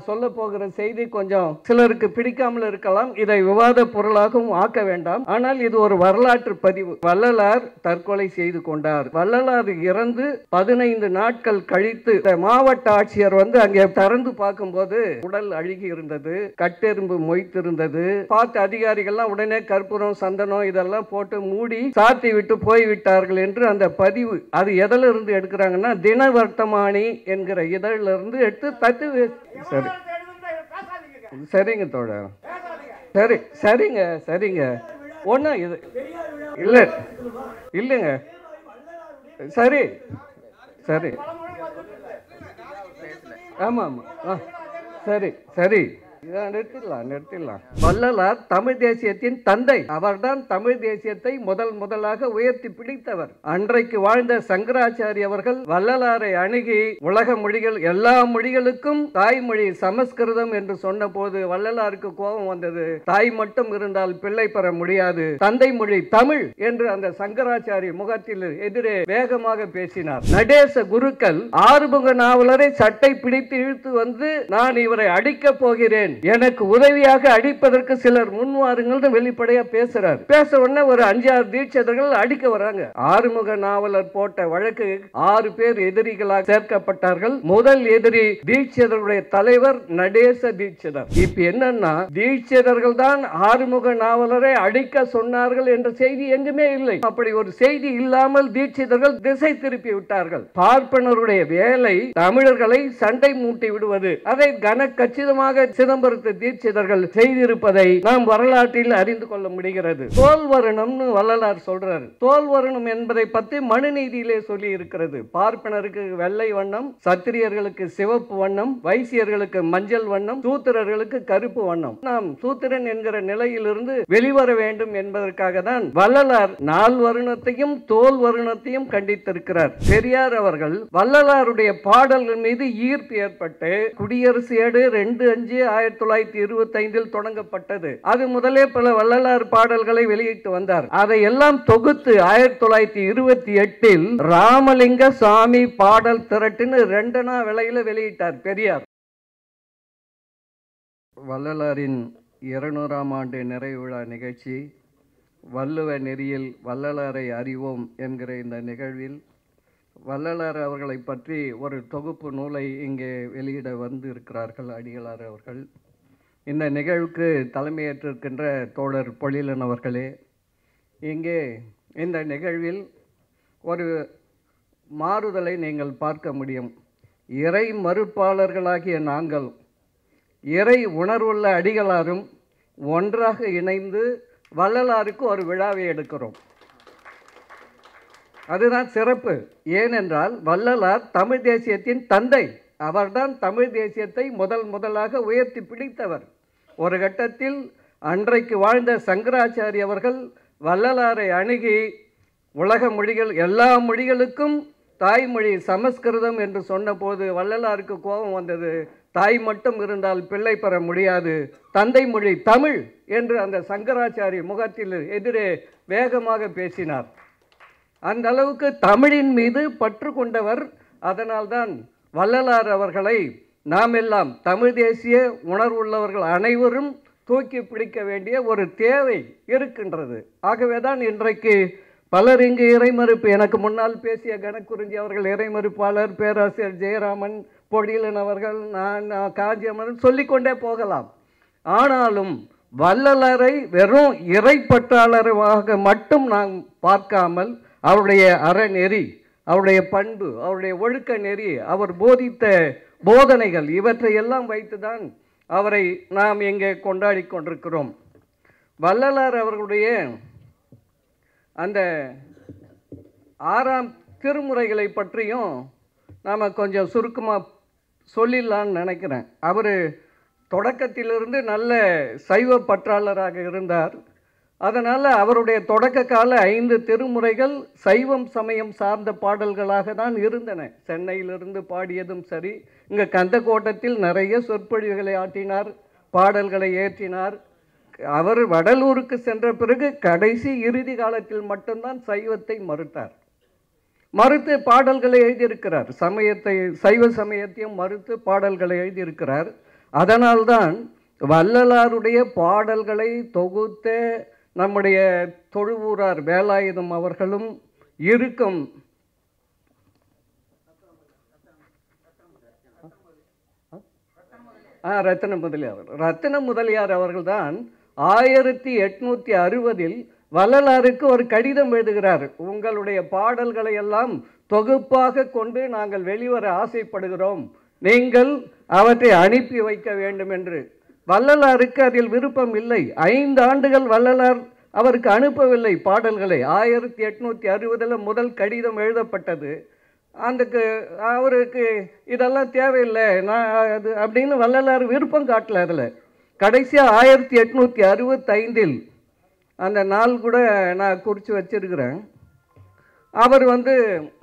சொல்ல போகிற செய்தி கொஞ்சம் சிலருக்கு பிடிக்காமல் இருக்கலாம் இதை விவாத பொருளாகவும் ஆக்க வேண்டாம் ஆனால் இது ஒரு வரலாற்று பதிவு வள்ளலார் தற்கொலை செய்து கொண்டார் வள்ளலார் இறந்து பதினைந்து நாட்கள் கழித்து இந்த மாவட்ட ஆட்சியர் வந்து அங்கே திறந்து பார்க்கும்போது உடல் அழுகி இருந்தது கட்டெரும்பு மொய்த்திருந்தது பார்த்த அதிகாரிகள்லாம் உடனே கற்பூரம் சந்தனம் இதெல்லாம் போட்டு மூடி சாத்தி விட்டு போய்விட்டார்கள் என்று அந்த பதிவு அது எதில் இருந்து எடுக்கிறாங்கன்னா தின வர்த்தமானி என்கிற இதழில் இருந்து எடுத்து தத்து வே- சரி சரிங்க தோழர் சரி சரிங்க சரிங்க ஒன்றும் இது இல்லை இல்லைங்க சரி சரி ஆமாம் ஆமாம் ஆ சரி சரி இதை நிறுத்திடலாம் நிறுத்திடலாம் வள்ளலார் தமிழ் தேசியத்தின் தந்தை அவர்தான் தமிழ் தேசியத்தை முதல் முதலாக உயர்த்தி பிடித்தவர் அன்றைக்கு வாழ்ந்த சங்கராச்சாரி அவர்கள் வள்ளலாரை அணுகி உலக மொழிகள் எல்லா மொழிகளுக்கும் தாய்மொழி சமஸ்கிருதம் என்று சொன்னபோது வள்ளலாருக்கு கோபம் வந்தது தாய் மட்டும் இருந்தால் பிள்ளை பெற முடியாது தந்தை மொழி தமிழ் என்று அந்த சங்கராச்சாரி முகத்தில் எதிரே வேகமாக பேசினார் நடேச குருக்கள் ஆறுமுக நாவலரை சட்டை பிடித்து இழுத்து வந்து நான் இவரை அடிக்கப் போகிறேன் எனக்கு உதவியாக அடிப்பதற்கு சிலர் முன்வாருங்கள்னு வெளிப்படையா பேசுறார் பேச உடனே ஒரு அஞ்சாறு தீட்சிதர்கள் அடிக்க வராங்க ஆறுமுக நாவலர் போட்ட வழக்கு ஆறு பேர் எதிரிகளாக சேர்க்கப்பட்டார்கள் முதல் எதிரி தீட்சிதருடைய தலைவர் நடேச தீட்சிதர் இப்ப என்னன்னா தீட்சிதர்கள் தான் ஆறுமுக நாவலரை அடிக்க சொன்னார்கள் என்ற செய்தி எங்குமே இல்லை அப்படி ஒரு செய்தி இல்லாமல் தீட்சிதர்கள் திசை திருப்பி விட்டார்கள் பார்ப்பனருடைய வேலை தமிழர்களை சண்டை மூட்டி விடுவது அதை கன கச்சிதமாக சிதம்பரத்து தீட்சிதர்கள் செய்திருப்பதை நாம் வரலாற்றில் அறிந்து கொள்ள முடிகிறது தோல் வருணம்னு வள்ளலார் சொல்றாரு தோல் வருணம் என்பதை பற்றி மனுநீதியிலே சொல்லி இருக்கிறது பார்ப்பனருக்கு வெள்ளை வண்ணம் சத்திரியர்களுக்கு சிவப்பு வண்ணம் வைசியர்களுக்கு மஞ்சள் வண்ணம் சூத்திரர்களுக்கு கருப்பு வண்ணம் நாம் சூத்திரன் என்கிற நிலையிலிருந்து வெளிவர வேண்டும் என்பதற்காக தான் வள்ளலார் நால் வருணத்தையும் தோல் வருணத்தையும் கண்டித்திருக்கிறார் பெரியார் அவர்கள் வள்ளலாருடைய பாடல்கள் மீது ஈர்ப்பு ஏற்பட்டு குடியரசு ஏடு ரெண்டு அஞ்சு ஆயிரத்தி தொள்ளாயிரத்தி இருபத்தி ஐந்தில் தொடங்கப்பட்டது அது முதலே பல வள்ளலார் பாடல்களை வெளியிட்டு வந்தார் அதை எல்லாம் தொகுத்து ஆயிரத்தி தொள்ளாயிரத்தி இருபத்தி எட்டில் ராமலிங்க சாமி பாடல் திரட்டுன்னு ரெண்டனா விலையில வெளியிட்டார் பெரியார் வள்ளலாரின் இருநூறாம் ஆண்டு நிறைவு விழா நிகழ்ச்சி வள்ளுவ நெறியில் வள்ளலாரை அறிவோம் என்கிற இந்த நிகழ்வில் வள்ளலார் அவர்களை பற்றி ஒரு தொகுப்பு நூலை இங்கே வெளியிட வந்து இருக்கிறார்கள் அடிகளார் அவர்கள் இந்த நிகழ்வுக்கு தலைமையேற்றிருக்கின்ற தோழர் பொழிலன் அவர்களே இங்கே இந்த நிகழ்வில் ஒரு மாறுதலை நீங்கள் பார்க்க முடியும் இறை மறுப்பாளர்களாகிய நாங்கள் இறை உணர்வுள்ள அடிகளாரும் ஒன்றாக இணைந்து வள்ளலாருக்கு ஒரு விழாவை எடுக்கிறோம் அதுதான் சிறப்பு ஏனென்றால் வள்ளலார் தமிழ் தேசியத்தின் தந்தை அவர்தான் தமிழ் தேசியத்தை முதல் முதலாக உயர்த்தி பிடித்தவர் ஒரு கட்டத்தில் அன்றைக்கு வாழ்ந்த சங்கராச்சாரி அவர்கள் வள்ளலாரை அணுகி உலக மொழிகள் எல்லா மொழிகளுக்கும் தாய்மொழி சமஸ்கிருதம் என்று சொன்னபோது வள்ளலாருக்கு கோபம் வந்தது தாய் மட்டும் இருந்தால் பிள்ளை பெற முடியாது தந்தை மொழி தமிழ் என்று அந்த சங்கராச்சாரி முகத்தில் எதிரே வேகமாக பேசினார் அந்த அளவுக்கு தமிழின் மீது பற்று கொண்டவர் அதனால்தான் வள்ளலார் அவர்களை நாம் எல்லாம் தமிழ் தேசிய உணர்வுள்ளவர்கள் அனைவரும் தூக்கி பிடிக்க வேண்டிய ஒரு தேவை இருக்கின்றது ஆகவே தான் இன்றைக்கு பலர் இங்கு இறைமறுப்பு எனக்கு முன்னால் பேசிய கணக்குறிஞ்சி அவர்கள் இறைமறுப்பாளர் பேராசிரியர் ஜெயராமன் பொடியலன் அவர்கள் நான் காஞ்சியம்மன் சொல்லிக்கொண்டே போகலாம் ஆனாலும் வள்ளலரை வெறும் இறைப்பற்றாளராக மட்டும் நாம் பார்க்காமல் அவருடைய அறநெறி அவருடைய பண்பு அவருடைய ஒழுக்க நெறி அவர் போதித்த போதனைகள் இவற்றை எல்லாம் வைத்துதான் அவரை நாம் இங்கே கொண்டாடி கொண்டிருக்கிறோம் வள்ளலார் அவர்களுடைய அந்த ஆறாம் திருமுறைகளை பற்றியும் நாம் கொஞ்சம் சுருக்கமாக சொல்லிடலான்னு நினைக்கிறேன் அவர் தொடக்கத்திலிருந்து நல்ல சைவ பற்றாளராக இருந்தார் அதனால் அவருடைய தொடக்க கால ஐந்து திருமுறைகள் சைவம் சமயம் சார்ந்த பாடல்களாக தான் இருந்தன சென்னையிலிருந்து பாடியதும் சரி இங்கே கந்தக்கோட்டத்தில் நிறைய சொற்பொழிவுகளை ஆற்றினார் பாடல்களை ஏற்றினார் அவர் வடலூருக்கு சென்ற பிறகு கடைசி இறுதி காலத்தில் மட்டும்தான் சைவத்தை மறுத்தார் மறுத்து பாடல்களை எழுதியிருக்கிறார் சமயத்தை சைவ சமயத்தையும் மறுத்து பாடல்களை எழுதியிருக்கிறார் அதனால்தான் வள்ளலாருடைய பாடல்களை தொகுத்த நம்முடைய தொழுவூரார் வேலாயுதம் அவர்களும் இருக்கும் ஆ ரத்தின முதலியார் ரத்தின முதலியார் அவர்கள்தான் ஆயிரத்தி எட்நூத்தி அறுபதில் வள்ளலாருக்கு ஒரு கடிதம் எழுதுகிறார் உங்களுடைய பாடல்களை எல்லாம் தொகுப்பாக கொண்டு நாங்கள் வெளிவர ஆசைப்படுகிறோம் நீங்கள் அவற்றை அனுப்பி வைக்க வேண்டும் என்று வள்ளலாருக்கு அதில் விருப்பம் இல்லை ஐந்து ஆண்டுகள் வள்ளலார் அவருக்கு அனுப்பவில்லை பாடல்களை ஆயிரத்தி எட்நூத்தி அறுபதில் முதல் கடிதம் எழுதப்பட்டது அதுக்கு அவருக்கு இதெல்லாம் தேவையில்லை நான் அது அப்படின்னு வள்ளலார் விருப்பம் காட்டல அதில் கடைசியாக ஆயிரத்தி எட்நூற்றி அறுபத்தைந்தில் அந்த நாள் கூட நான் குறித்து வச்சிருக்கிறேன் அவர் வந்து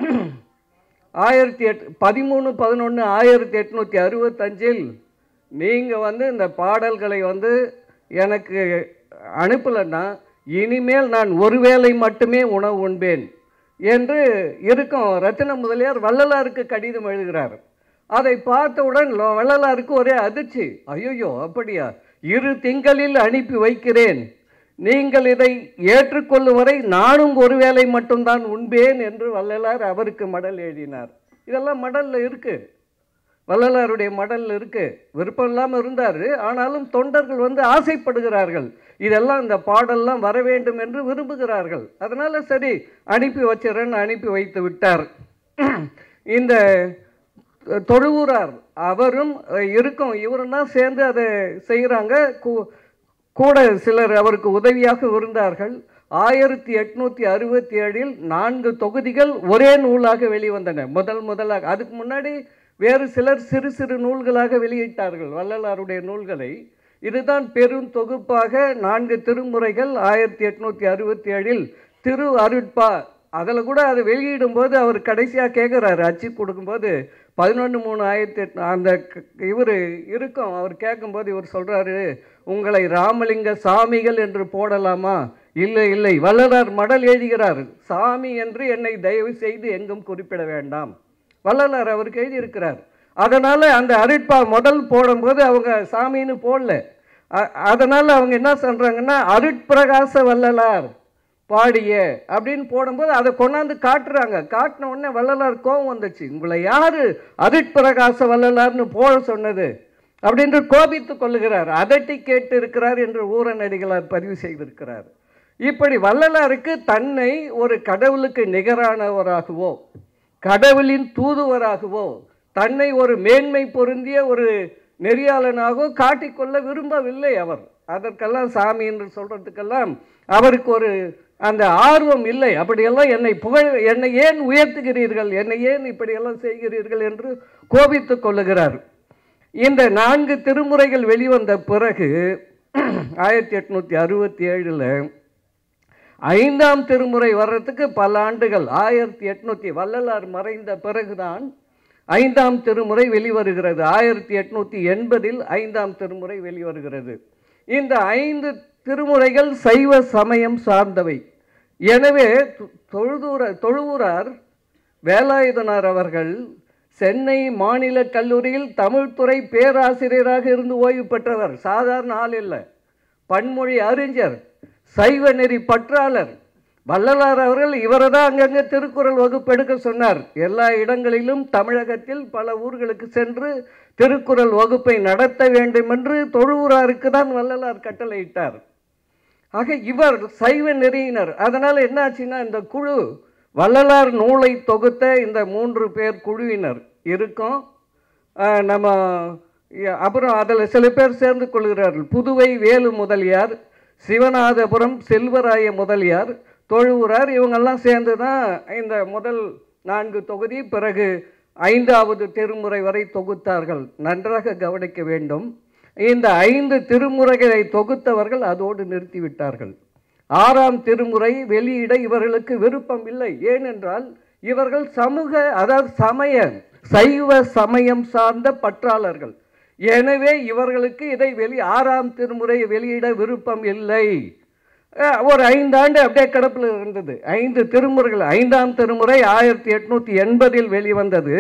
ஆயிரத்தி எட் பதிமூணு பதினொன்று ஆயிரத்தி எட்நூற்றி அறுபத்தஞ்சில் நீங்கள் வந்து இந்த பாடல்களை வந்து எனக்கு அனுப்பலைன்னா இனிமேல் நான் ஒருவேளை மட்டுமே உணவு உண்பேன் என்று இருக்கும் ரத்தின முதலியார் வள்ளலாருக்கு கடிதம் எழுதுகிறார் அதை பார்த்தவுடன் லோ- வள்ளலாருக்கு ஒரே அதிர்ச்சி ஐயோ அப்படியா இரு திங்களில் அனுப்பி வைக்கிறேன் நீங்கள் இதை ஏற்றுக்கொள்ளும் வரை நானும் ஒருவேளை மட்டும்தான் உண்பேன் என்று வள்ளலார் அவருக்கு மடல் எழுதினார் இதெல்லாம் மடல்ல இருக்கு வள்ளலாருடைய மடல்ல இருக்கு விருப்பம் இல்லாமல் இருந்தார் ஆனாலும் தொண்டர்கள் வந்து ஆசைப்படுகிறார்கள் இதெல்லாம் இந்த பாடல்லாம் வர வேண்டும் என்று விரும்புகிறார்கள் அதனால சரி அனுப்பி வச்சிடறேன்னு அனுப்பி வைத்து விட்டார் இந்த தொழுவூரார் அவரும் இருக்கும் இவரும் தான் சேர்ந்து அதை செய்கிறாங்க கூட சிலர் அவருக்கு உதவியாக இருந்தார்கள் ஆயிரத்தி எட்நூற்றி அறுபத்தி ஏழில் நான்கு தொகுதிகள் ஒரே நூலாக வெளிவந்தன முதல் முதலாக அதுக்கு முன்னாடி வேறு சிலர் சிறு சிறு நூல்களாக வெளியிட்டார்கள் வள்ளலாருடைய நூல்களை இதுதான் பெரும் தொகுப்பாக நான்கு திருமுறைகள் ஆயிரத்தி எட்நூற்றி அறுபத்தி ஏழில் திரு அருட்பா அதில் கூட அது வெளியிடும்போது அவர் கடைசியாக கேட்குறாரு அச்சு கொடுக்கும்போது பதினொன்று மூணு ஆயிரத்தி எட்டு அந்த இவர் இருக்கும் அவர் கேட்கும்போது இவர் சொல்கிறாரு உங்களை ராமலிங்க சாமிகள் என்று போடலாமா இல்லை இல்லை வள்ளலார் மடல் எழுதுகிறார் சாமி என்று என்னை தயவு செய்து எங்கும் குறிப்பிட வேண்டாம் வள்ளலார் அவருக்கு எழுதியிருக்கிறார் அதனால் அந்த அருட்பா முதல் போடும்போது அவங்க சாமின்னு போடல அ- அதனால் அவங்க என்ன சொல்கிறாங்கன்னா அருட்பிரகாச வள்ளலார் பாடிய அப்படின்னு போடும்போது அதை கொண்டாந்து காட்டுறாங்க காட்டின உடனே வள்ளலார் கோபம் வந்துச்சு உங்களை யாரு அருட்பிரகாச வள்ளலார்னு போட சொன்னது அப்படின்று கோபித்து கொள்ளுகிறார் அதட்டி கேட்டு இருக்கிறார் என்று ஊரநடிகளார் பதிவு செய்திருக்கிறார் இப்படி வள்ளலாருக்கு தன்னை ஒரு கடவுளுக்கு நிகரானவராகவோ கடவுளின் தூதுவராகவோ தன்னை ஒரு மேன்மை பொருந்திய ஒரு நெறியாளனாகவோ காட்டிக்கொள்ள விரும்பவில்லை அவர் அதற்கெல்லாம் சாமி என்று சொல்றதுக்கெல்லாம் அவருக்கு ஒரு அந்த ஆர்வம் இல்லை அப்படியெல்லாம் என்னை புகழ் என்னை ஏன் உயர்த்துகிறீர்கள் என்னை ஏன் இப்படியெல்லாம் செய்கிறீர்கள் என்று கோபித்துக் கொள்ளுகிறார் இந்த நான்கு திருமுறைகள் வெளிவந்த பிறகு ஆயிரத்தி எட்நூற்றி அறுபத்தி ஏழில் ஐந்தாம் திருமுறை வர்றதுக்கு பல ஆண்டுகள் ஆயிரத்தி எட்நூற்றி வள்ளலார் மறைந்த பிறகுதான் ஐந்தாம் திருமுறை வெளிவருகிறது ஆயிரத்தி எட்நூற்றி எண்பதில் ஐந்தாம் திருமுறை வெளிவருகிறது இந்த ஐந்து திருமுறைகள் சைவ சமயம் சார்ந்தவை எனவே தொ- தொழுதூர தொழுவூரார் வேலாயுதனார் அவர்கள் சென்னை மாநில கல்லூரியில் தமிழ்துறை பேராசிரியராக இருந்து ஓய்வு பெற்றவர் சாதாரண ஆள் இல்லை பன்மொழி அறிஞர் சைவ நெறி பற்றாளர் வள்ளலார் அவர்கள் இவரை தான் அங்கங்கே திருக்குறள் வகுப்பு எடுக்க சொன்னார் எல்லா இடங்களிலும் தமிழகத்தில் பல ஊர்களுக்கு சென்று திருக்குறள் வகுப்பை நடத்த வேண்டும் என்று தொழுவூராருக்கு தான் வள்ளலார் கட்டளையிட்டார் ஆக இவர் சைவ நெறியினர் அதனால் என்னாச்சுன்னா இந்த குழு வள்ளலார் நூலை தொகுத்த இந்த மூன்று பேர் குழுவினர் இருக்கும் ஆஹ் நம்ம ய- அப்புறம் அதில் சில பேர் சேர்ந்து கொள்கிறார்கள் புதுவை வேலு முதலியார் சிவநாதபுரம் செல்வராய முதலியார் தொழுவுரார் இவங்கெல்லாம் சேர்ந்து தான் இந்த முதல் நான்கு தொகுதி பிறகு ஐந்தாவது திருமுறை வரை தொகுத்தார்கள் நன்றாக கவனிக்க வேண்டும் இந்த ஐந்து திருமுறைகளை தொகுத்தவர்கள் அதோடு நிறுத்திவிட்டார்கள் ஆறாம் திருமுறை வெளியிட இவர்களுக்கு விருப்பம் இல்லை ஏனென்றால் இவர்கள் சமூக அதாவது சமய சைவ சமயம் சார்ந்த பற்றாளர்கள் எனவே இவர்களுக்கு இதை வெளி ஆறாம் திருமுறை வெளியிட விருப்பம் இல்லை அஹ் ஒரு ஐந்தாண்டு அப்படியே கிடப்பில் இருந்தது ஐந்து திருமுறைகள் ஐந்தாம் திருமுறை ஆயிரத்தி எட்நூற்றி எண்பதில் வெளிவந்தது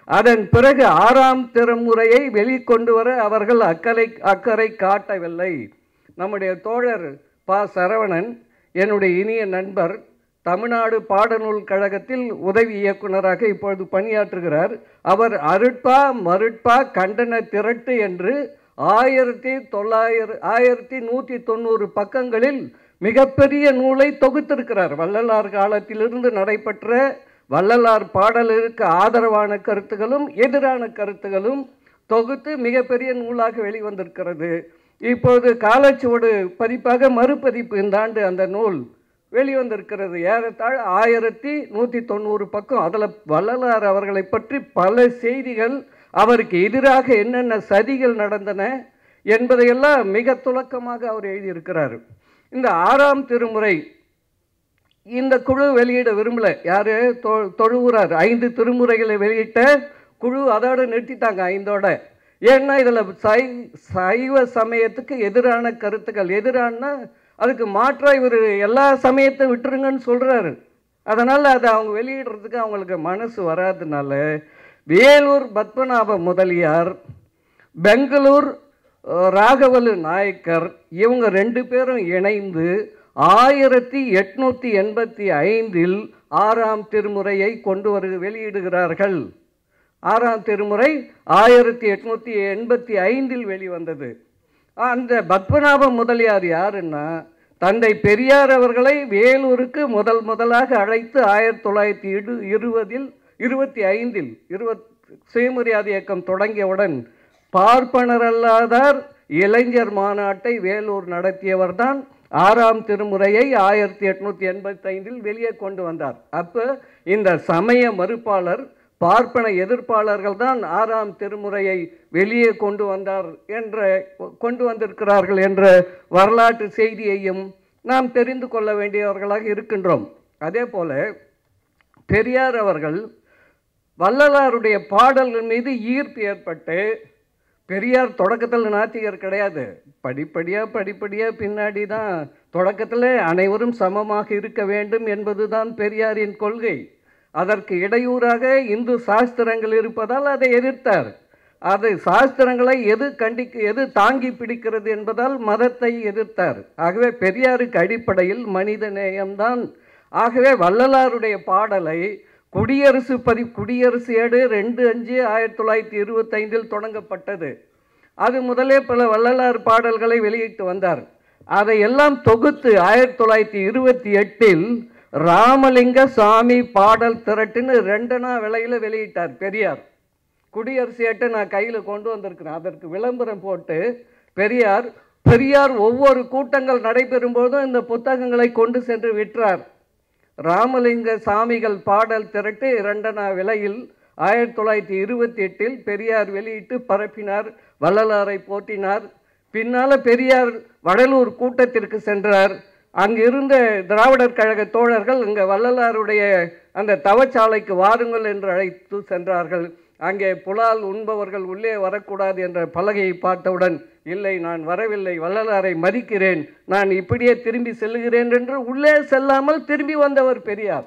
அதன் பிறகு ஆறாம் திருமுறையை வெளிக்கொண்டு வர அவர்கள் அக்கறை அக்கறை காட்டவில்லை நம்முடைய தோழர் ப சரவணன் என்னுடைய இனிய நண்பர் தமிழ்நாடு பாடநூல் கழகத்தில் உதவி இயக்குனராக இப்பொழுது பணியாற்றுகிறார் அவர் அருட்பா மருட்பா கண்டன திரட்டு என்று ஆயிரத்தி தொள்ளாயிர ஆயிரத்தி நூற்றி தொண்ணூறு பக்கங்களில் மிகப்பெரிய நூலை தொகுத்திருக்கிறார் வள்ளலார் காலத்திலிருந்து நடைபெற்ற வள்ளலார் பாடலுக்கு ஆதரவான கருத்துகளும் எதிரான கருத்துகளும் தொகுத்து மிகப்பெரிய நூலாக வெளிவந்திருக்கிறது இப்போது காலச்சுவடு பதிப்பாக மறுபதிப்பு இந்த ஆண்டு அந்த நூல் வெளிவந்திருக்கிறது ஏறத்தாழ ஆயிரத்தி நூற்றி தொண்ணூறு பக்கம் அதில் வள்ளலார் அவர்களை பற்றி பல செய்திகள் அவருக்கு எதிராக என்னென்ன சதிகள் நடந்தன என்பதையெல்லாம் மிக துலக்கமாக அவர் எழுதியிருக்கிறார் இந்த ஆறாம் திருமுறை இந்த குழு வெளியிட விரும்பல யாரு தொ தொழுவுறார் ஐந்து திருமுறைகளை வெளியிட்ட குழு அதோட நிறுத்திட்டாங்க ஐந்தோட ஏன்னா இதில் சை சைவ சமயத்துக்கு எதிரான கருத்துக்கள் எதிரானா அதுக்கு மாற்றா இவர் எல்லா சமயத்தை விட்டுருங்கன்னு சொல்கிறாரு அதனால் அதை அவங்க வெளியிடுறதுக்கு அவங்களுக்கு மனசு வராதனால வேலூர் பத்மநாப முதலியார் பெங்களூர் அஹ், ராகவலு நாயக்கர் இவங்க ரெண்டு பேரும் இணைந்து ஆயிரத்தி எட்நூற்றி எண்பத்தி ஐந்தில் ஆறாம் திருமுறையை கொண்டு வரு வெளியிடுகிறார்கள் ஆறாம் திருமுறை ஆயிரத்தி எட்நூற்றி எண்பத்தி ஐந்தில் வெளிவந்தது அந்த பத்மநாப முதலியார் யாருன்னா தந்தை பெரியார் அவர்களை வேலூருக்கு முதல் முதலாக அழைத்து ஆயிரத்தி தொள்ளாயிரத்தி இரு இருபதில் இருபத்தி ஐந்தில் இருபத் சுயமரியாதை இயக்கம் தொடங்கியவுடன் பார்ப்பனரல்லாதார் இளைஞர் மாநாட்டை வேலூர் நடத்தியவர்தான் ஆறாம் திருமுறையை ஆயிரத்தி எட்நூத்தி எண்பத்தி ஐந்தில் வெளியே கொண்டு வந்தார் அப்போ இந்த சமய மறுப்பாளர் பார்ப்பன எதிர்ப்பாளர்கள் தான் ஆறாம் திருமுறையை வெளியே கொண்டு வந்தார் என்ற கொண்டு வந்திருக்கிறார்கள் என்ற வரலாற்று செய்தியையும் நாம் தெரிந்து கொள்ள வேண்டியவர்களாக இருக்கின்றோம் அதே போல பெரியார் அவர்கள் வள்ளலாருடைய பாடல்கள் மீது ஈர்ப்பு ஏற்பட்டு பெரியார் தொடக்கத்தில் நாத்திகர் கிடையாது படிப்படியாக படிப்படியாக பின்னாடி தான் தொடக்கத்தில் அனைவரும் சமமாக இருக்க வேண்டும் என்பதுதான் பெரியாரின் கொள்கை அதற்கு இடையூறாக இந்து சாஸ்திரங்கள் இருப்பதால் அதை எதிர்த்தார் அது சாஸ்திரங்களை எது கண்டிக்க எது தாங்கி பிடிக்கிறது என்பதால் மதத்தை எதிர்த்தார் ஆகவே பெரியாருக்கு அடிப்படையில் மனித நேயம்தான் ஆகவே வள்ளலாருடைய பாடலை குடியரசு பதி குடியரசு ஏடு ரெண்டு அஞ்சு ஆயிரத்தி தொள்ளாயிரத்தி இருபத்தைந்தில் தொடங்கப்பட்டது அது முதலே பல வள்ளலார் பாடல்களை வெளியிட்டு வந்தார் அதையெல்லாம் தொகுத்து ஆயிரத்தி தொள்ளாயிரத்தி இருபத்தி எட்டில் ராமலிங்க சாமி பாடல் திரட்டுன்னு ரெண்டனா விலையில் வெளியிட்டார் பெரியார் குடியரசு ஏட்டை நான் கையில் கொண்டு வந்திருக்கிறேன் அதற்கு விளம்பரம் போட்டு பெரியார் பெரியார் ஒவ்வொரு கூட்டங்கள் நடைபெறும் போதும் இந்த புத்தகங்களை கொண்டு சென்று விற்றார் ராமலிங்க சாமிகள் பாடல் திரட்டு இரண்டனா விலையில் ஆயிரத்தி தொள்ளாயிரத்தி இருபத்தி எட்டில் பெரியார் வெளியிட்டு பரப்பினார் வள்ளலாரை போற்றினார் பின்னால் பெரியார் வடலூர் கூட்டத்திற்கு சென்றார் அங்கு இருந்த திராவிடர் கழக தோழர்கள் இங்கே வள்ளலாருடைய அந்த தவச்சாலைக்கு வாருங்கள் என்று அழைத்து சென்றார்கள் அங்கே புலால் உண்பவர்கள் உள்ளே வரக்கூடாது என்ற பலகையை பார்த்தவுடன் இல்லை நான் வரவில்லை வள்ளலாரை மதிக்கிறேன் நான் இப்படியே திரும்பி செல்லுகிறேன் என்று உள்ளே செல்லாமல் திரும்பி வந்தவர் பெரியார்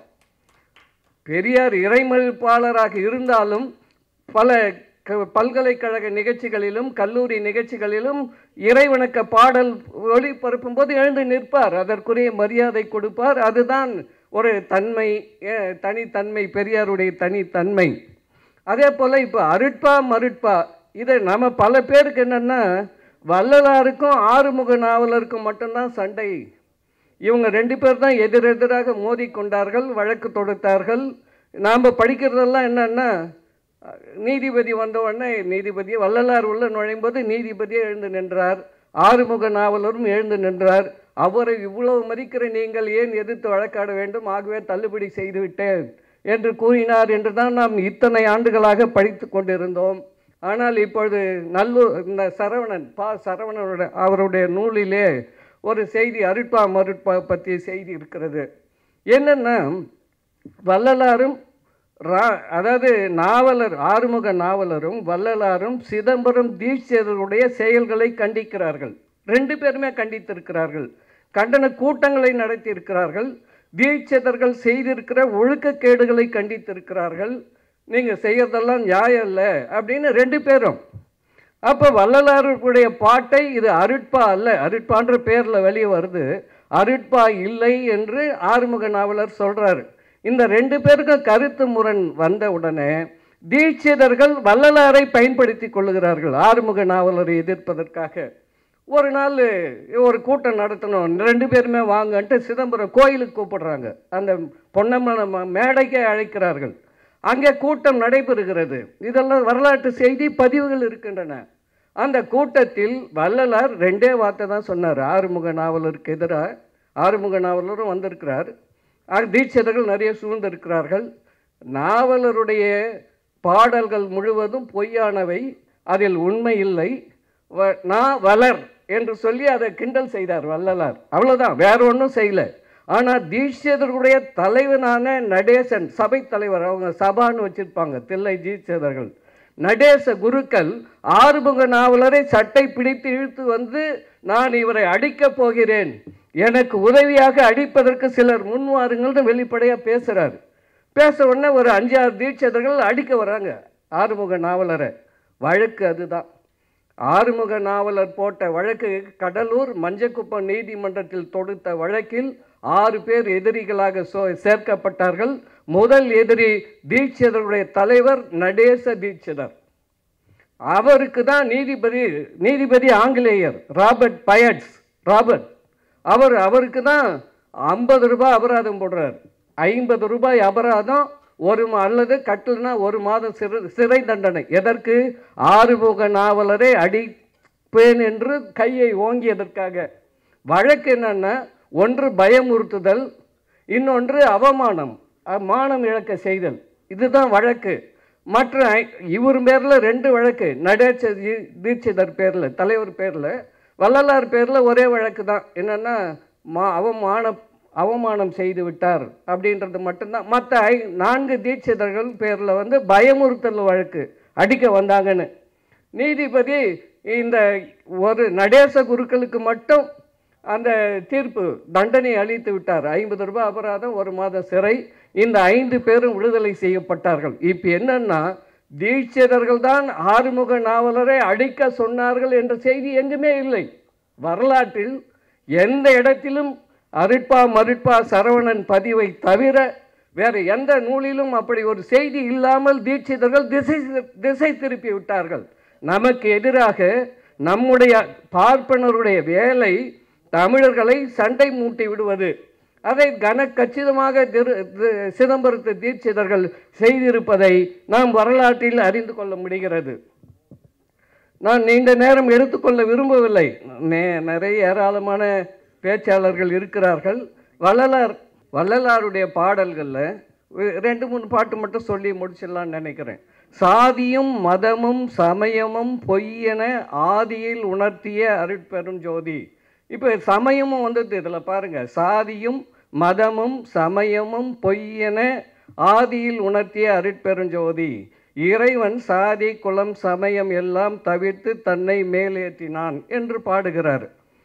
பெரியார் இறைமறுப்பாளராக இருந்தாலும் பல க- பல்கலைக்கழக நிகழ்ச்சிகளிலும் கல்லூரி நிகழ்ச்சிகளிலும் இறைவணக்க பாடல் ஒளிபரப்பும் போது எழுந்து நிற்பார் அதற்குரிய மரியாதை கொடுப்பார் அதுதான் ஒரு தன்மை அஹ், தனித்தன்மை பெரியாருடைய தனித்தன்மை அதே போல் இப்போ அருட்பா மருட்பா இதை நம்ம பல பேருக்கு என்னென்னா வள்ளலாருக்கும் ஆறுமுக நாவலருக்கும் மட்டும்தான் சண்டை இவங்க ரெண்டு பேர் தான் எதிரெதிராக மோதிக்கொண்டார்கள் வழக்கு தொடுத்தார்கள் நாம் படிக்கிறதெல்லாம் என்னன்னா அஹ், நீதிபதி வந்த உடனே நீதிபதி வள்ளலார் உள்ள நுழையும்போது நீதிபதியே எழுந்து நின்றார் ஆறுமுக நாவலரும் எழுந்து நின்றார் அவரை இவ்வளவு மதிக்கிற நீங்கள் ஏன் எதிர்த்து வழக்காட வேண்டும் ஆகவே தள்ளுபடி செய்துவிட்டேன் என்று கூறினார் என்று தான் நாம் இத்தனை ஆண்டுகளாக படித்து கொண்டிருந்தோம் ஆனால் இப்பொழுது நல்லூர் இந்த சரவணன் பா சரவணனோட அவருடைய நூலிலே ஒரு செய்தி அருட்பா மருட்பா பற்றிய செய்தி இருக்கிறது என்னென்னா வள்ளலாரும் ரா அதாவது நாவலர் ஆறுமுக நாவலரும் வள்ளலாரும் சிதம்பரம் தீட்சிதருடைய செயல்களை கண்டிக்கிறார்கள் ரெண்டு பேருமே கண்டித்திருக்கிறார்கள் கண்டன கூட்டங்களை நடத்தியிருக்கிறார்கள் தீட்சிதர்கள் செய்திருக்கிற ஒழுக்கக்கேடுகளை கண்டித்திருக்கிறார்கள் நீங்கள் செய்யறதெல்லாம் நியாயம் இல்லை அப்படின்னு ரெண்டு பேரும் அப்போ வள்ளலாருடைய பாட்டை இது அருட்பா அல்ல அருட்பான்ற பேரில் வெளியே வருது அருட்பா இல்லை என்று ஆறுமுக நாவலர் சொல்கிறாரு இந்த ரெண்டு பேருக்கும் கருத்து முரண் வந்த உடனே தீட்சிதர்கள் வள்ளலாரை பயன்படுத்தி கொள்ளுகிறார்கள் ஆறுமுக நாவலரை எதிர்ப்பதற்காக ஒரு நாள் ஒரு கூட்டம் நடத்தணும் ரெண்டு பேருமே வாங்கன்ட்டு சிதம்பரம் கோயிலுக்கு கூப்பிடுறாங்க அந்த பொன்னம்மன ம- மேடைக்கே அழைக்கிறார்கள் அங்கே கூட்டம் நடைபெறுகிறது இதெல்லாம் வரலாற்று செய்தி பதிவுகள் இருக்கின்றன அந்த கூட்டத்தில் வள்ளலார் ரெண்டே வார்த்தை தான் சொன்னார் ஆறுமுக நாவலருக்கு எதிராக ஆறுமுக நாவலரும் வந்திருக்கிறார் ஆக தீட்சிதர்கள் நிறைய சூழ்ந்திருக்கிறார்கள் நாவலருடைய பாடல்கள் முழுவதும் பொய்யானவை அதில் உண்மை இல்லை வ- நான் வளர் என்று சொல்லி அதை கிண்டல் செய்தார் வள்ளலார் அவ்வளோதான் வேற ஒன்றும் செய்யல ஆனால் தீட்சிதர்களுடைய தலைவனான நடேசன் சபை தலைவர் அவங்க சபான்னு வச்சிருப்பாங்க தில்லை தீட்சிதர்கள் நடேச குருக்கள் ஆறுமுக நாவலரை சட்டை பிடித்து இழுத்து வந்து நான் இவரை அடிக்கப் போகிறேன் எனக்கு உதவியாக அடிப்பதற்கு சிலர் முன்வாருங்கள்னு வெளிப்படையாக பேசுகிறார் பேச உடனே ஒரு அஞ்சாறு தீட்சிதர்கள் அடிக்க வராங்க ஆறுமுக நாவலரை வழக்கு அதுதான் ஆறுமுக நாவலர் போட்ட வழக்கு கடலூர் மஞ்சக்குப்பம் நீதிமன்றத்தில் தொடுத்த வழக்கில் ஆறு பேர் எதிரிகளாக சோ சேர்க்கப்பட்டார்கள் முதல் எதிரி தீட்சிதருடைய தலைவர் நடேச தீட்சிதர் அவருக்கு தான் நீதிபதி நீதிபதி ஆங்கிலேயர் ராபர்ட் பயட்ஸ் ராபர்ட் அவர் அவருக்கு தான் ஐம்பது ரூபாய் அபராதம் போடுறார் ஐம்பது ரூபாய் அபராதம் ஒரு மா- அல்லது கட்டல்னா ஒரு மாதம் சிறை சிறை தண்டனை எதற்கு ஆறுமுக நாவலரை அடிப்பேன் என்று கையை ஓங்கியதற்காக வழக்கு என்னன்னா ஒன்று பயமுறுத்துதல் இன்னொன்று அவமானம் அ- மானம் இழக்க செய்தல் இதுதான் வழக்கு மற்ற ஐ- இவர் பேரில் ரெண்டு வழக்கு நடேச தீ- தீட்சிதர் பேரில் தலைவர் பேரில் வள்ளலார் பேரில் ஒரே வழக்கு தான் என்னென்னா மா அவமான அவமானம் செய்து விட்டார் அப்படின்றது மட்டும்தான் மற்ற ஐ நான்கு தீட்சிதர்கள் பேரில் வந்து பயமுறுத்தல் வழக்கு அடிக்க வந்தாங்கன்னு நீதிபதி இந்த ஒரு நடேச குருக்களுக்கு மட்டும் அந்த தீர்ப்பு தண்டனை அளித்து விட்டார் ஐம்பது ரூபாய் அபராதம் ஒரு மாத சிறை இந்த ஐந்து பேரும் விடுதலை செய்யப்பட்டார்கள் இப்போ என்னன்னா தீட்சிதர்கள் தான் ஆறுமுக நாவலரை அடிக்க சொன்னார்கள் என்ற செய்தி எங்குமே இல்லை வரலாற்றில் எந்த இடத்திலும் அருட்பா மருட்பா சரவணன் பதிவை தவிர வேறு எந்த நூலிலும் அப்படி ஒரு செய்தி இல்லாமல் தீட்சிதர்கள் திசை திசை திருப்பி விட்டார்கள் நமக்கு எதிராக நம்முடைய பார்ப்பனருடைய வேலை தமிழர்களை சண்டை மூட்டி விடுவது அதை கன கச்சிதமாக திரு தி- சிதம்பரத்து தீட்சிதர்கள் செய்திருப்பதை நாம் வரலாற்றில் அறிந்து கொள்ள முடிகிறது நான் நீண்ட நேரம் எடுத்துக்கொள்ள விரும்பவில்லை நே- நிறைய ஏராளமான பேச்சாளர்கள் இருக்கிறார்கள் வள்ளலார் வள்ளலாருடைய பாடல்களில் ரெண்டு மூணு பாட்டு மட்டும் சொல்லி முடிச்சிடலாம்னு நினைக்கிறேன் சாதியும் மதமும் சமயமும் பொய்யென ஆதியில் உணர்த்திய அருட்பெரும் ஜோதி இப்போ சமயமும் வந்துட்டு இதில் பாருங்கள் சாதியும் மதமும் சமயமும் பொய்யென ஆதியில் உணர்த்திய அருட்பெருஞ்சோதி இறைவன் சாதி குலம் சமயம் எல்லாம் தவிர்த்து தன்னை மேலேற்றினான் என்று பாடுகிறார்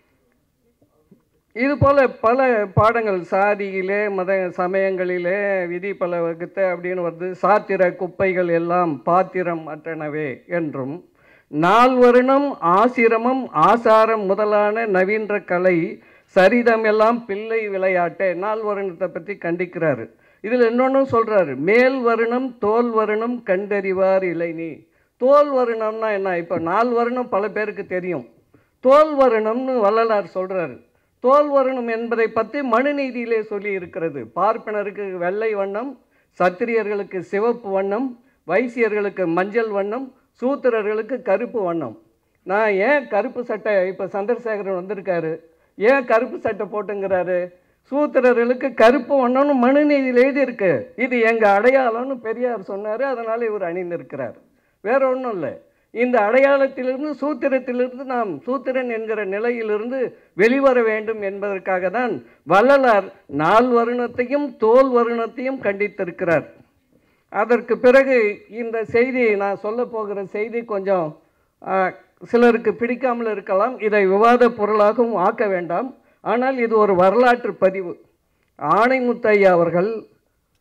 இது போல பல பாடங்கள் சாதியிலே மத சமயங்களிலே விதி பல வகுத்த அப்படின்னு வருது சாத்திர குப்பைகள் எல்லாம் பாத்திரம் அற்றனவே என்றும் நால்வருணம் ஆசிரமம் ஆசாரம் முதலான நவீன்ற கலை சரிதம் எல்லாம் பிள்ளை விளையாட்டே நால் வருணத்தை பற்றி கண்டிக்கிறாரு இதில் இன்னொன்றும் சொல்கிறாரு மேல் வருணம் தோல் வருணம் கண்டறிவார் இளைஞி தோல் வருணம்னா என்ன இப்போ நால் வருணம் பல பேருக்கு தெரியும் தோல் வருணம்னு வள்ளலார் சொல்கிறாரு தோல் வருணம் என்பதை பற்றி மனுநீதியிலே சொல்லி இருக்கிறது பார்ப்பனருக்கு வெள்ளை வண்ணம் சத்திரியர்களுக்கு சிவப்பு வண்ணம் வைசியர்களுக்கு மஞ்சள் வண்ணம் சூத்திரர்களுக்கு கருப்பு வண்ணம் நான் ஏன் கருப்பு சட்டை இப்போ சந்திரசேகரன் வந்திருக்காரு ஏன் கருப்பு சட்டை போட்டுங்கிறாரு சூத்திரர்களுக்கு கருப்பு வண்ணம்னு மனுநீதியில் எழுதியிருக்கு இது எங்கள் அடையாளம்னு பெரியார் சொன்னார் அதனால் இவர் அணிந்திருக்கிறார் வேற ஒன்றும் இல்லை இந்த அடையாளத்திலிருந்து சூத்திரத்திலிருந்து நாம் சூத்திரன் என்கிற நிலையிலிருந்து வெளிவர வேண்டும் என்பதற்காக தான் வள்ளலார் நால் வருணத்தையும் தோல் வருணத்தையும் கண்டித்திருக்கிறார் அதற்கு பிறகு இந்த செய்தி நான் சொல்ல போகிற செய்தி கொஞ்சம் ஆ, சிலருக்கு பிடிக்காமல் இருக்கலாம் இதை விவாத பொருளாகவும் ஆக்க வேண்டாம் ஆனால் இது ஒரு வரலாற்று பதிவு ஆணைமுத்தையா அவர்கள்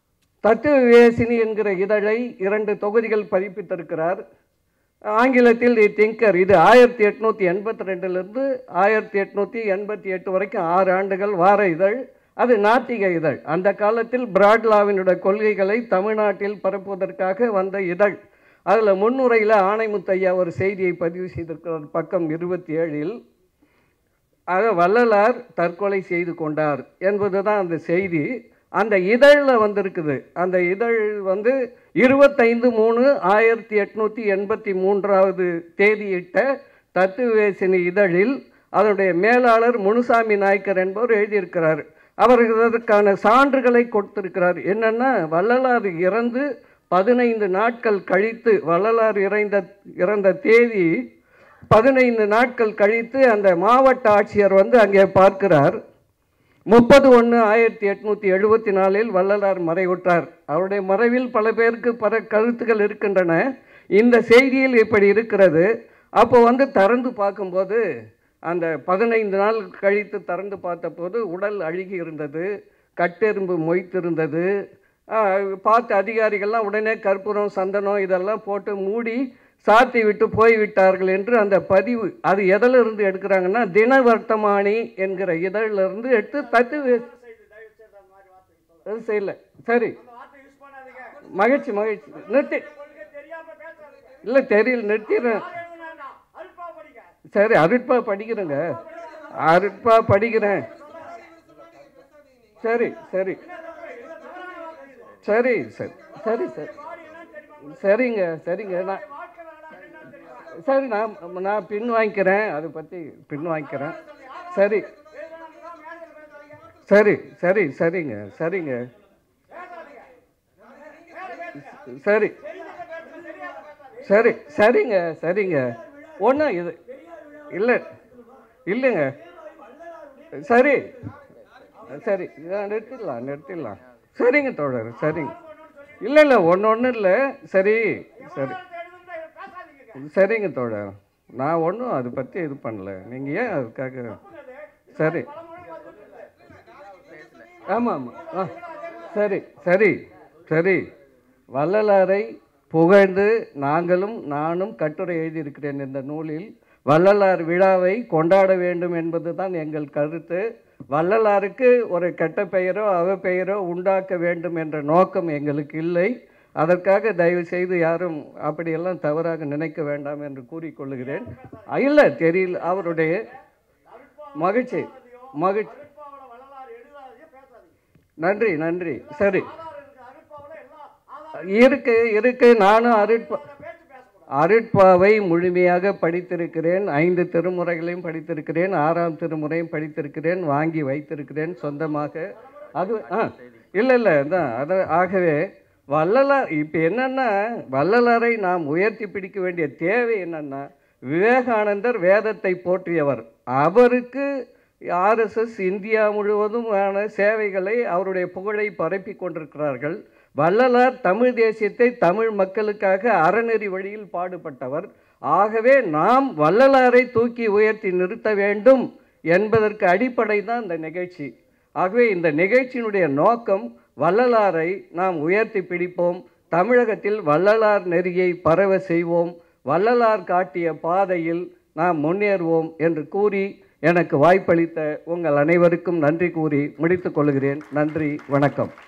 தத்துவ விவேசினி என்கிற இதழை இரண்டு தொகுதிகள் பதிப்பித்திருக்கிறார் ஆங்கிலத்தில் தி திங்கர் இது ஆயிரத்தி எட்நூற்றி எண்பத்தி ரெண்டுலேருந்து ஆயிரத்தி எட்நூற்றி எண்பத்தி எட்டு வரைக்கும் ஆறு ஆண்டுகள் வார இதழ் அது நாத்திக இதழ் அந்த காலத்தில் பிராட்லாவினுடைய கொள்கைகளை தமிழ்நாட்டில் பரப்புவதற்காக வந்த இதழ் அதில் முன்னுரையில் ஆணைமுத்தையா ஒரு செய்தியை பதிவு செய்திருக்கிறார் பக்கம் இருபத்தி ஏழில் ஆக வள்ளலார் தற்கொலை செய்து கொண்டார் என்பது தான் அந்த செய்தி அந்த இதழில் வந்திருக்குது அந்த இதழ் வந்து இருபத்தைந்து மூணு ஆயிரத்தி எட்நூற்றி எண்பத்தி மூன்றாவது தேதியிட்ட தத்துவேசினி இதழில் அதனுடைய மேலாளர் முனுசாமி நாயக்கர் என்பவர் எழுதியிருக்கிறார் அவர் இதற்கான சான்றுகளை கொடுத்திருக்கிறார் என்னென்னா வள்ளலார் இறந்து பதினைந்து நாட்கள் கழித்து வள்ளலார் இறந்த இறந்த தேதி பதினைந்து நாட்கள் கழித்து அந்த மாவட்ட ஆட்சியர் வந்து அங்கே பார்க்கிறார் முப்பது ஒன்று ஆயிரத்தி எட்நூற்றி எழுபத்தி நாலில் வள்ளலார் மறைவுற்றார் அவருடைய மறைவில் பல பேருக்கு பல கருத்துக்கள் இருக்கின்றன இந்த செய்தியில் இப்படி இருக்கிறது அப்போ வந்து திறந்து பார்க்கும்போது அந்த பதினைந்து நாள் கழித்து திறந்து பார்த்தபோது உடல் அழுகி இருந்தது கட்டெரும்பு மொய்த்திருந்தது ஆஹ், பார்த்த அதிகாரிகள்லாம் உடனே கற்பூரம் சந்தனம் இதெல்லாம் போட்டு மூடி சாத்தி விட்டு போய்விட்டார்கள் என்று அந்த பதிவு அது எதில் இருந்து எடுக்கிறாங்கன்னா தினவர்த்தமானி என்கிற இதழில் இருந்து எடுத்து தத்து அது செய்யல சரி மகிழ்ச்சி மகிழ்ச்சி நிறுத்தி இல்லை தெரியல நிறுத்திடுறேன் சரி அருட்பா படிக்கிறேங்க அருட்பா படிக்கிறேன் சரி சரி சரி சரி சரி சரி சரிங்க சரிங்க நான் சரி நான் நான் பின் வாங்கிக்கிறேன் அதை பற்றி பின் வாங்கிக்கிறேன் சரி சரி சரி சரிங்க சரிங்க சரி சரி சரிங்க சரிங்க ஒன்றும் இது இல்லை இல்லைங்க சரி சரி இதை நிறுத்திடலாம் நிறுத்திடலாம் சரிங்க தோழர் சரிங்க இல்லை இல்லை ஒன்று ஒன்றும் இல்லை சரி சரி சரிங்க தோழர் நான் ஒன்றும் அதை பற்றி இது பண்ணல நீங்கள் ஏன் அதுக்காக சரி ஆமாம் ஆமாம் ஆ சரி சரி சரி வள்ளலாரை புகழ்ந்து நாங்களும் நானும் கட்டுரை எழுதியிருக்கிறேன் இந்த நூலில் வள்ளலார் விழாவை கொண்டாட வேண்டும் என்பது தான் எங்கள் கருத்து வள்ளலாருக்கு ஒரு கெட்ட பெயரோ அவ பெயரோ உண்டாக்க வேண்டும் என்ற நோக்கம் எங்களுக்கு இல்லை அதற்காக தயவு செய்து யாரும் அப்படியெல்லாம் தவறாக நினைக்க வேண்டாம் என்று கூறிக்கொள்கிறேன் இல்லை தெரியல அவருடைய மகிழ்ச்சி மகிழ்ச்சி நன்றி நன்றி சரி இருக்கு இருக்கு நானும் அருட்பா அருட்பாவை முழுமையாக படித்திருக்கிறேன் ஐந்து திருமுறைகளையும் படித்திருக்கிறேன் ஆறாம் திருமுறையும் படித்திருக்கிறேன் வாங்கி வைத்திருக்கிறேன் சொந்தமாக அது ஆ இல்லை இல்லை தான் அது ஆகவே வள்ளலார் இப்போ என்னன்னா வள்ளலாரை நாம் உயர்த்தி பிடிக்க வேண்டிய தேவை என்னன்னா விவேகானந்தர் வேதத்தை போற்றியவர் அவருக்கு ஆர்எஸ்எஸ் இந்தியா முழுவதுமான சேவைகளை அவருடைய புகழை பரப்பி கொண்டிருக்கிறார்கள் வள்ளலார் தமிழ் தேசியத்தை தமிழ் மக்களுக்காக அறநெறி வழியில் பாடுபட்டவர் ஆகவே நாம் வள்ளலாரை தூக்கி உயர்த்தி நிறுத்த வேண்டும் என்பதற்கு அடிப்படை தான் இந்த நிகழ்ச்சி ஆகவே இந்த நிகழ்ச்சியினுடைய நோக்கம் வள்ளலாரை நாம் உயர்த்தி பிடிப்போம் தமிழகத்தில் வள்ளலார் நெறியை பரவ செய்வோம் வள்ளலார் காட்டிய பாதையில் நாம் முன்னேறுவோம் என்று கூறி எனக்கு வாய்ப்பளித்த உங்கள் அனைவருக்கும் நன்றி கூறி முடித்துக் கொள்கிறேன் நன்றி வணக்கம்